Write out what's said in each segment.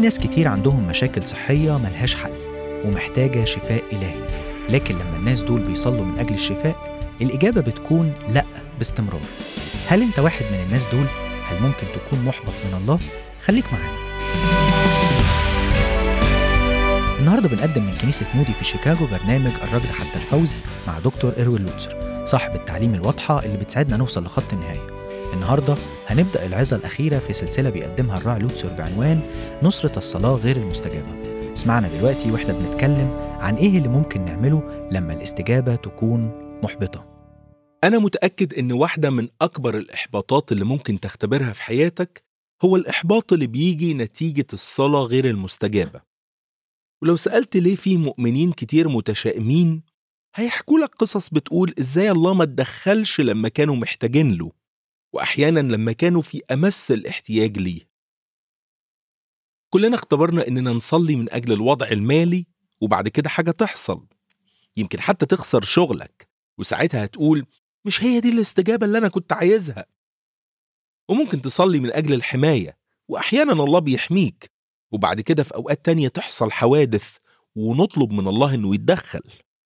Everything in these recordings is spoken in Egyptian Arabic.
ناس كتير عندهم مشاكل صحية ملهاش حل ومحتاجة شفاء إلهي لكن لما الناس دول بيصلوا من أجل الشفاء الإجابة بتكون لأ باستمرار هل أنت واحد من الناس دول؟ هل ممكن تكون محبط من الله؟ خليك معانا النهارده بنقدم من كنيسة مودي في شيكاغو برنامج الركض حتى الفوز مع دكتور إروين لوتسر صاحب التعليم الواضحة اللي بتساعدنا نوصل لخط النهاية النهارده هنبدأ العظة الأخيرة في سلسلة بيقدمها الراعي لوتسر بعنوان نصرة الصلاة غير المستجابة اسمعنا دلوقتي واحنا بنتكلم عن ايه اللي ممكن نعمله لما الاستجابة تكون محبطة أنا متأكد إن واحدة من أكبر الإحباطات اللي ممكن تختبرها في حياتك هو الإحباط اللي بيجي نتيجة الصلاة غير المستجابة. ولو سألت ليه في مؤمنين كتير متشائمين هيحكوا لك قصص بتقول إزاي الله ما اتدخلش لما كانوا محتاجين له وأحيانا لما كانوا في أمس الاحتياج ليه. كلنا اختبرنا إننا نصلي من أجل الوضع المالي وبعد كده حاجة تحصل. يمكن حتى تخسر شغلك وساعتها هتقول مش هي دي الاستجابة اللي أنا كنت عايزها وممكن تصلي من أجل الحماية وأحيانا الله بيحميك وبعد كده في أوقات تانية تحصل حوادث ونطلب من الله إنه يتدخل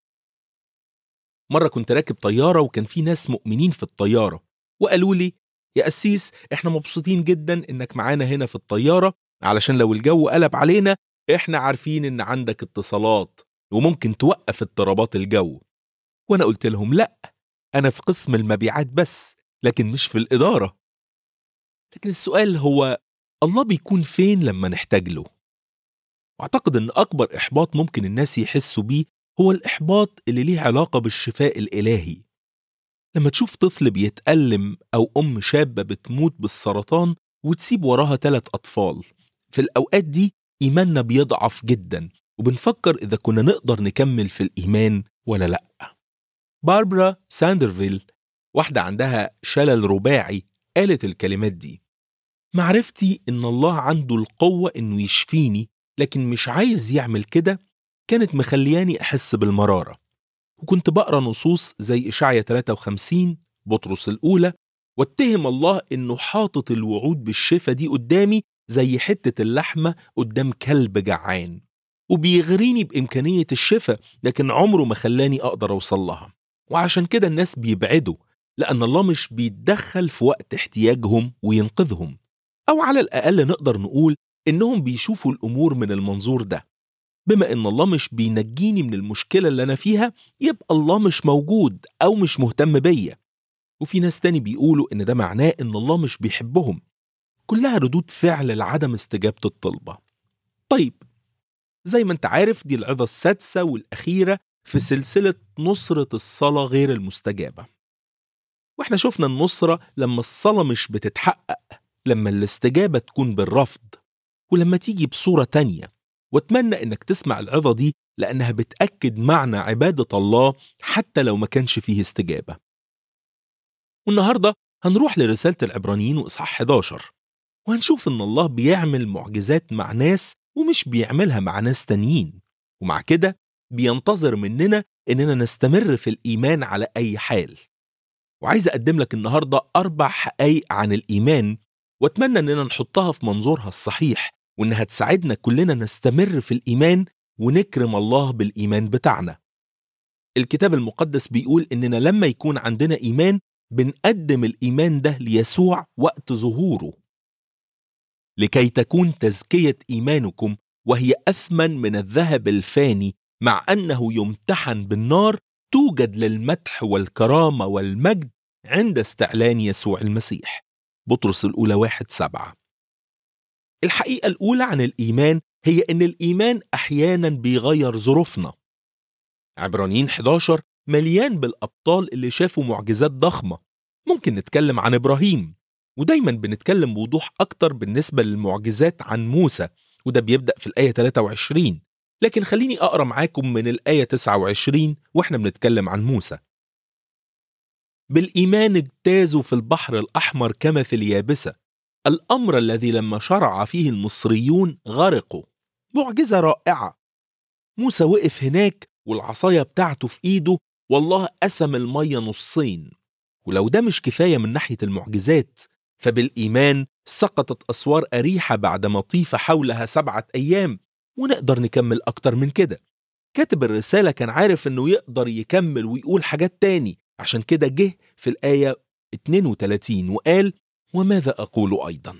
مرة كنت راكب طيارة وكان في ناس مؤمنين في الطيارة وقالوا لي يا قسيس احنا مبسوطين جدا انك معانا هنا في الطيارة علشان لو الجو قلب علينا احنا عارفين ان عندك اتصالات وممكن توقف اضطرابات الجو وانا قلت لهم لا انا في قسم المبيعات بس لكن مش في الاداره لكن السؤال هو الله بيكون فين لما نحتاج له واعتقد ان اكبر احباط ممكن الناس يحسوا بيه هو الاحباط اللي ليه علاقه بالشفاء الالهي لما تشوف طفل بيتألم أو أم شابة بتموت بالسرطان وتسيب وراها ثلاث أطفال في الأوقات دي إيماننا بيضعف جدا وبنفكر إذا كنا نقدر نكمل في الإيمان ولا لأ باربرا ساندرفيل واحدة عندها شلل رباعي قالت الكلمات دي معرفتي إن الله عنده القوة إنه يشفيني لكن مش عايز يعمل كده كانت مخلياني أحس بالمرارة وكنت بقرا نصوص زي إشعيا 53 بطرس الأولى واتهم الله إنه حاطط الوعود بالشفا دي قدامي زي حتة اللحمة قدام كلب جعان وبيغريني بإمكانية الشفا لكن عمره ما خلاني أقدر أوصل لها وعشان كده الناس بيبعدوا لأن الله مش بيتدخل في وقت احتياجهم وينقذهم أو على الأقل نقدر نقول إنهم بيشوفوا الأمور من المنظور ده بما إن الله مش بينجيني من المشكلة اللي أنا فيها يبقى الله مش موجود أو مش مهتم بيا وفي ناس تاني بيقولوا إن ده معناه إن الله مش بيحبهم كلها ردود فعل لعدم استجابة الطلبة طيب زي ما انت عارف دي العظة السادسة والأخيرة في سلسلة نصرة الصلاة غير المستجابة واحنا شفنا النصرة لما الصلاة مش بتتحقق لما الاستجابة تكون بالرفض ولما تيجي بصورة تانية واتمنى انك تسمع العظة دي لأنها بتأكد معنى عبادة الله حتى لو ما كانش فيه استجابة والنهاردة هنروح لرسالة العبرانيين وإصحاح 11 وهنشوف إن الله بيعمل معجزات مع ناس ومش بيعملها مع ناس تانيين ومع كده بينتظر مننا إننا نستمر في الإيمان على أي حال وعايز أقدم لك النهاردة أربع حقائق عن الإيمان وأتمنى إننا نحطها في منظورها الصحيح وإنها تساعدنا كلنا نستمر في الإيمان ونكرم الله بالإيمان بتاعنا الكتاب المقدس بيقول إننا لما يكون عندنا إيمان بنقدم الإيمان ده ليسوع وقت ظهوره لكي تكون تزكية إيمانكم وهي أثمن من الذهب الفاني مع أنه يمتحن بالنار توجد للمدح والكرامة والمجد عند استعلان يسوع المسيح بطرس الأولى واحد سبعة الحقيقة الأولى عن الإيمان هي أن الإيمان أحيانا بيغير ظروفنا عبرانيين 11 مليان بالأبطال اللي شافوا معجزات ضخمة ممكن نتكلم عن إبراهيم ودايما بنتكلم بوضوح أكتر بالنسبة للمعجزات عن موسى وده بيبدأ في الآية 23 لكن خليني أقرأ معاكم من الآية 29 وإحنا بنتكلم عن موسى بالإيمان اجتازوا في البحر الأحمر كمثل يابسة الأمر الذي لما شرع فيه المصريون غرقوا معجزة رائعة موسى وقف هناك والعصاية بتاعته في إيده والله قسم المية نصين ولو ده مش كفاية من ناحية المعجزات فبالإيمان سقطت أسوار أريحة بعدما طيف حولها سبعة أيام ونقدر نكمل أكتر من كده كاتب الرسالة كان عارف إنه يقدر يكمل ويقول حاجات تاني عشان كده جه في الآية 32 وقال وماذا أقول أيضا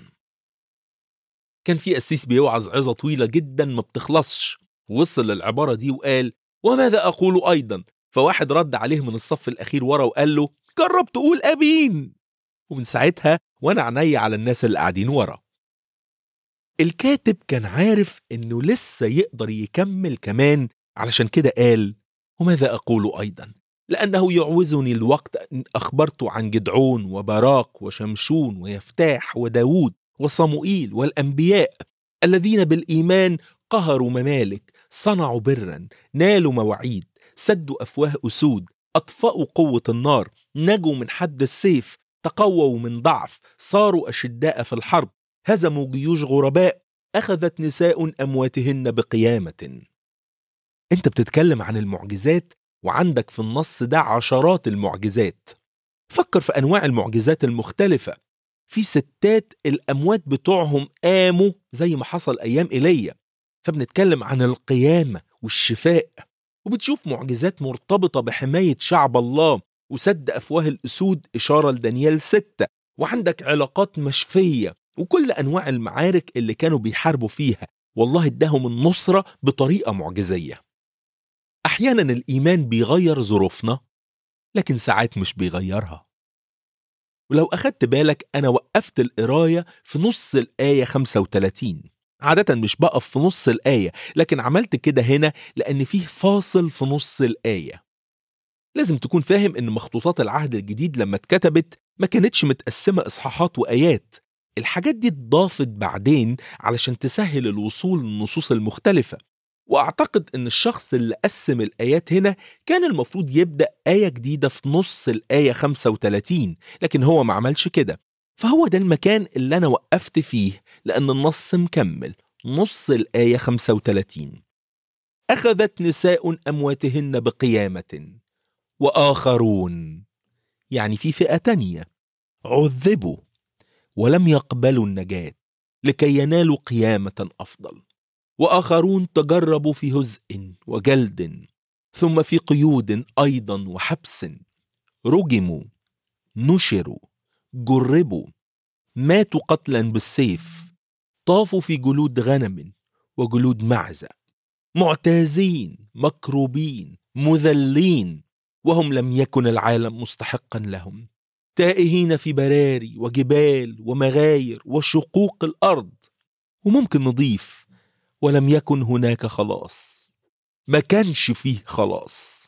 كان في قسيس بيوعظ عظة طويلة جدا ما بتخلصش وصل للعبارة دي وقال وماذا أقول أيضا فواحد رد عليه من الصف الأخير ورا وقال له جرب تقول أمين ومن ساعتها وأنا عيني على الناس اللي قاعدين ورا الكاتب كان عارف إنه لسه يقدر يكمل كمان علشان كده قال وماذا أقول أيضا لأنه يعوزني الوقت أن أخبرت عن جدعون وبراق وشمشون ويفتاح وداود وصموئيل والأنبياء الذين بالإيمان قهروا ممالك صنعوا برا نالوا مواعيد سدوا أفواه أسود أطفأوا قوة النار نجوا من حد السيف تقووا من ضعف صاروا أشداء في الحرب هزموا جيوش غرباء أخذت نساء أمواتهن بقيامة أنت بتتكلم عن المعجزات وعندك في النص ده عشرات المعجزات فكر في أنواع المعجزات المختلفة في ستات الأموات بتوعهم قاموا زي ما حصل أيام إيليا فبنتكلم عن القيامة والشفاء وبتشوف معجزات مرتبطة بحماية شعب الله وسد أفواه الأسود إشارة لدانيال ستة وعندك علاقات مشفية وكل أنواع المعارك اللي كانوا بيحاربوا فيها والله اداهم النصرة بطريقة معجزية أحيانا الإيمان بيغير ظروفنا لكن ساعات مش بيغيرها ولو أخدت بالك أنا وقفت القراية في نص الآية 35 عادة مش بقف في نص الآية لكن عملت كده هنا لأن فيه فاصل في نص الآية لازم تكون فاهم إن مخطوطات العهد الجديد لما اتكتبت ما كانتش متقسمة إصحاحات وآيات الحاجات دي اتضافت بعدين علشان تسهل الوصول للنصوص المختلفة وأعتقد إن الشخص اللي قسم الآيات هنا كان المفروض يبدأ آية جديدة في نص الآية 35 لكن هو ما عملش كده فهو ده المكان اللي أنا وقفت فيه لأن النص مكمل نص الآية 35 أخذت نساء أمواتهن بقيامة وآخرون يعني في فئة تانية عذبوا ولم يقبلوا النجاة لكي ينالوا قيامة أفضل وآخرون تجربوا في هزء وجلد ثم في قيود أيضا وحبس رجموا نشروا جربوا ماتوا قتلا بالسيف طافوا في جلود غنم وجلود معزة معتازين مكروبين مذلين وهم لم يكن العالم مستحقا لهم تائهين في براري وجبال ومغاير وشقوق الأرض وممكن نضيف ولم يكن هناك خلاص ما كانش فيه خلاص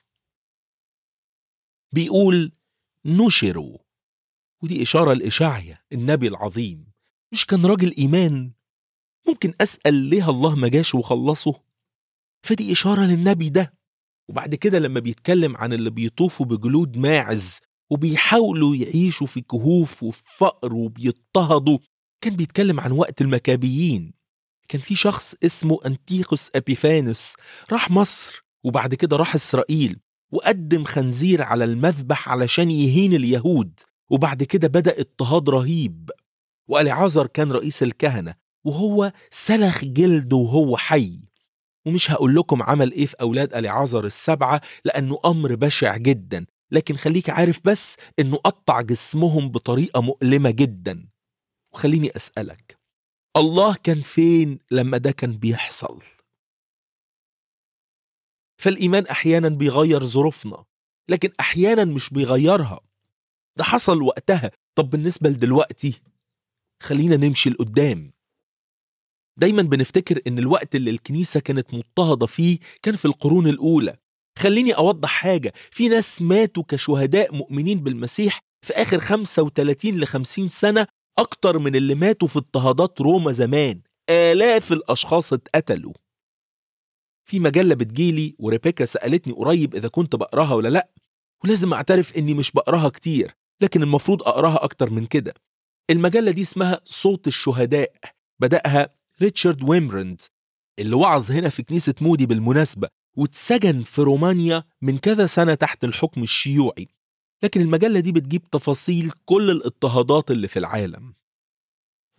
بيقول نشروا ودي إشارة لإشعيا النبي العظيم مش كان راجل إيمان ممكن أسأل ليه الله ما جاش وخلصه فدي إشارة للنبي ده وبعد كده لما بيتكلم عن اللي بيطوفوا بجلود ماعز وبيحاولوا يعيشوا في كهوف وفي فقر وبيضطهدوا كان بيتكلم عن وقت المكابيين كان في شخص اسمه أنتيخوس أبيفانوس راح مصر وبعد كده راح إسرائيل وقدم خنزير على المذبح علشان يهين اليهود وبعد كده بدأ اضطهاد رهيب وألعازر كان رئيس الكهنة وهو سلخ جلده وهو حي ومش هقول لكم عمل ايه في أولاد ألعازر السبعة لأنه أمر بشع جدا لكن خليك عارف بس إنه قطع جسمهم بطريقة مؤلمة جدا وخليني أسألك الله كان فين لما ده كان بيحصل فالإيمان أحيانا بيغير ظروفنا لكن أحيانا مش بيغيرها ده حصل وقتها طب بالنسبة لدلوقتي خلينا نمشي لقدام دايما بنفتكر ان الوقت اللي الكنيسة كانت مضطهدة فيه كان في القرون الأولى خليني أوضح حاجة في ناس ماتوا كشهداء مؤمنين بالمسيح في آخر 35 ل 50 سنة أكتر من اللي ماتوا في اضطهادات روما زمان آلاف الأشخاص اتقتلوا في مجلة بتجيلي وريبيكا سألتني قريب إذا كنت بقراها ولا لأ ولازم أعترف إني مش بقراها كتير لكن المفروض أقراها أكتر من كده المجلة دي اسمها صوت الشهداء بدأها ريتشارد ويمرند اللي وعظ هنا في كنيسة مودي بالمناسبة واتسجن في رومانيا من كذا سنة تحت الحكم الشيوعي لكن المجلة دي بتجيب تفاصيل كل الاضطهادات اللي في العالم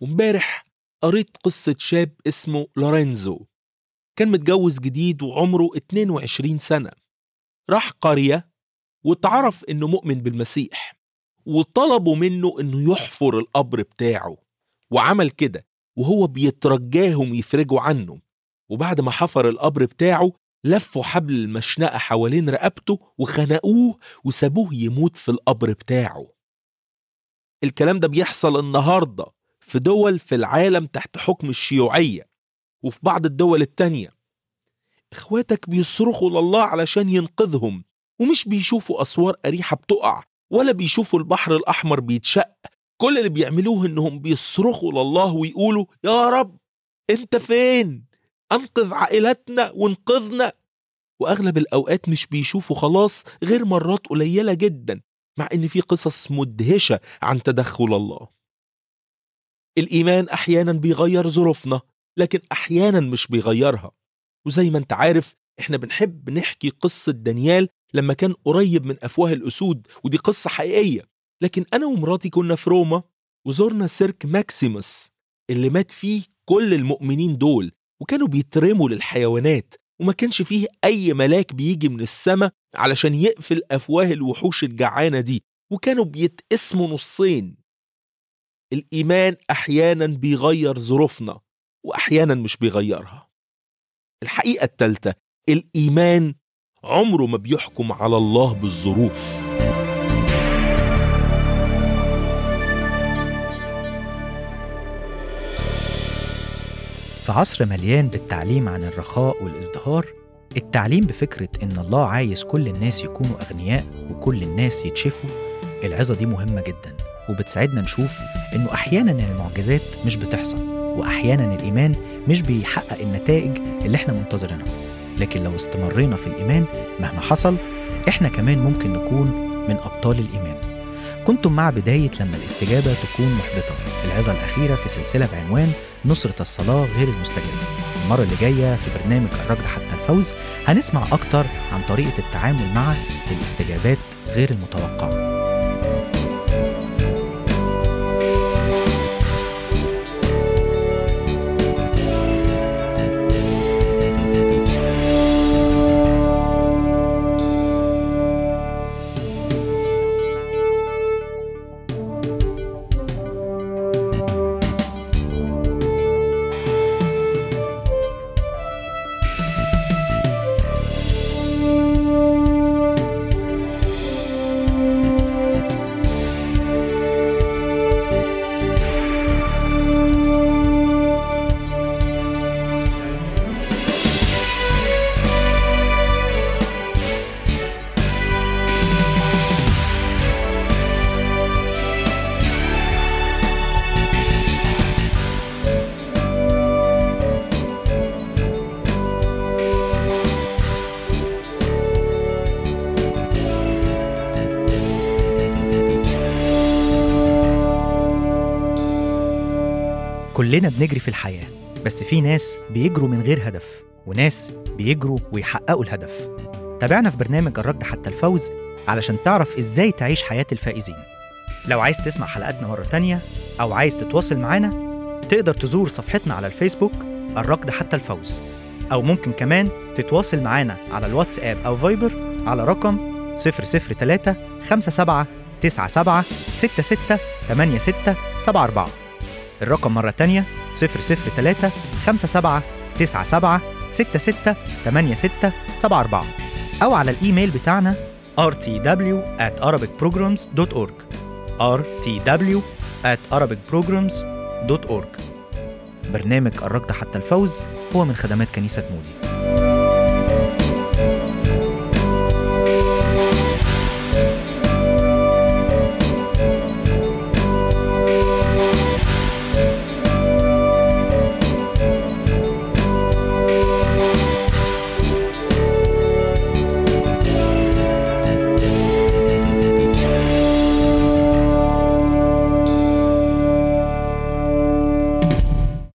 وامبارح قريت قصة شاب اسمه لورينزو كان متجوز جديد وعمره 22 سنة راح قرية واتعرف انه مؤمن بالمسيح وطلبوا منه انه يحفر القبر بتاعه وعمل كده وهو بيترجاهم يفرجوا عنه وبعد ما حفر القبر بتاعه لفوا حبل المشنقة حوالين رقبته وخنقوه وسابوه يموت في القبر بتاعه الكلام ده بيحصل النهاردة في دول في العالم تحت حكم الشيوعية وفي بعض الدول التانية اخواتك بيصرخوا لله علشان ينقذهم ومش بيشوفوا أسوار أريحة بتقع ولا بيشوفوا البحر الأحمر بيتشق كل اللي بيعملوه إنهم بيصرخوا لله ويقولوا يا رب أنت فين؟ أنقذ عائلتنا وانقذنا وأغلب الأوقات مش بيشوفوا خلاص غير مرات قليلة جدا مع إن في قصص مدهشة عن تدخل الله الإيمان أحيانا بيغير ظروفنا لكن أحيانا مش بيغيرها وزي ما أنت عارف إحنا بنحب نحكي قصة دانيال لما كان قريب من أفواه الأسود ودي قصة حقيقية لكن أنا ومراتي كنا في روما وزرنا سيرك ماكسيموس اللي مات فيه كل المؤمنين دول وكانوا بيترموا للحيوانات وما كانش فيه أي ملاك بيجي من السماء علشان يقفل أفواه الوحوش الجعانة دي وكانوا بيتقسموا نصين الإيمان أحيانا بيغير ظروفنا وأحيانا مش بيغيرها الحقيقة التالتة الإيمان عمره ما بيحكم على الله بالظروف في عصر مليان بالتعليم عن الرخاء والازدهار التعليم بفكرة إن الله عايز كل الناس يكونوا أغنياء وكل الناس يتشفوا العظة دي مهمة جدا وبتساعدنا نشوف إنه أحيانا المعجزات مش بتحصل وأحيانا الإيمان مش بيحقق النتائج اللي إحنا منتظرينها لكن لو استمرينا في الإيمان مهما حصل إحنا كمان ممكن نكون من أبطال الإيمان كنتم مع بداية لما الاستجابة تكون محبطة العظة الأخيرة في سلسلة بعنوان نصرة الصلاة غير المستجابة المرة اللي جاية في برنامج الركض حتى الفوز هنسمع أكتر عن طريقة التعامل مع الاستجابات غير المتوقعة كلنا بنجري في الحياة بس في ناس بيجروا من غير هدف وناس بيجروا ويحققوا الهدف تابعنا في برنامج الركض حتى الفوز علشان تعرف ازاي تعيش حياة الفائزين لو عايز تسمع حلقاتنا مرة تانية أو عايز تتواصل معانا تقدر تزور صفحتنا على الفيسبوك الركض حتى الفوز أو ممكن كمان تتواصل معانا على الواتساب أو فايبر على رقم 003 57 97 66 86 74 الرقم مرة تانية 003 57 97 66 86 74 أو على الإيميل بتاعنا rtw at arabicprograms.org rtw at arabicprograms.org برنامج الركض حتى الفوز هو من خدمات كنيسة مودي